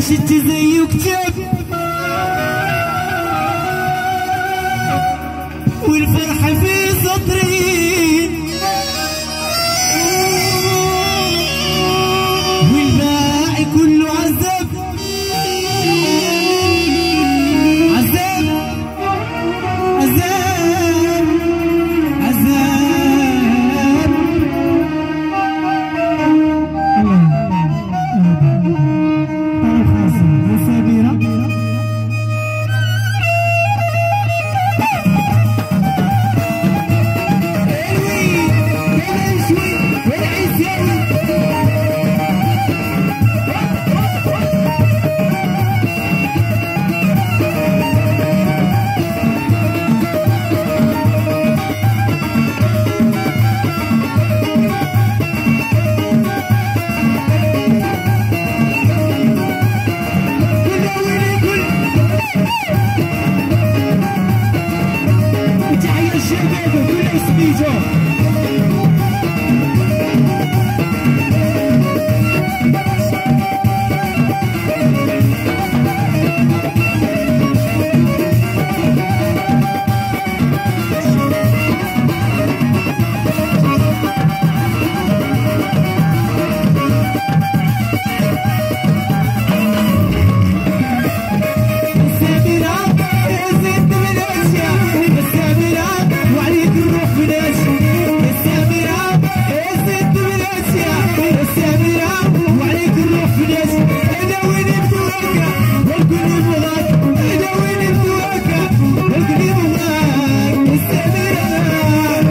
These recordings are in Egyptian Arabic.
شت زي وكتاب والفرحة في سطرين والباقي كله عذاب عذاب عذاب عذاب تحية الشباب كل اسميتو السامرة زدت من الاشياء السامرة وعليك الروح بلاش السامرة زدت من الاشياء السامرة وعليك الروح بلاش انا وين بدواك والقلب بغاك انا وين بدواك والقلب بغاك السامرة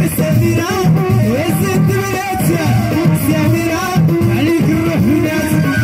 السامرة زدت من الاشياء السامرة عليك الروح بلاش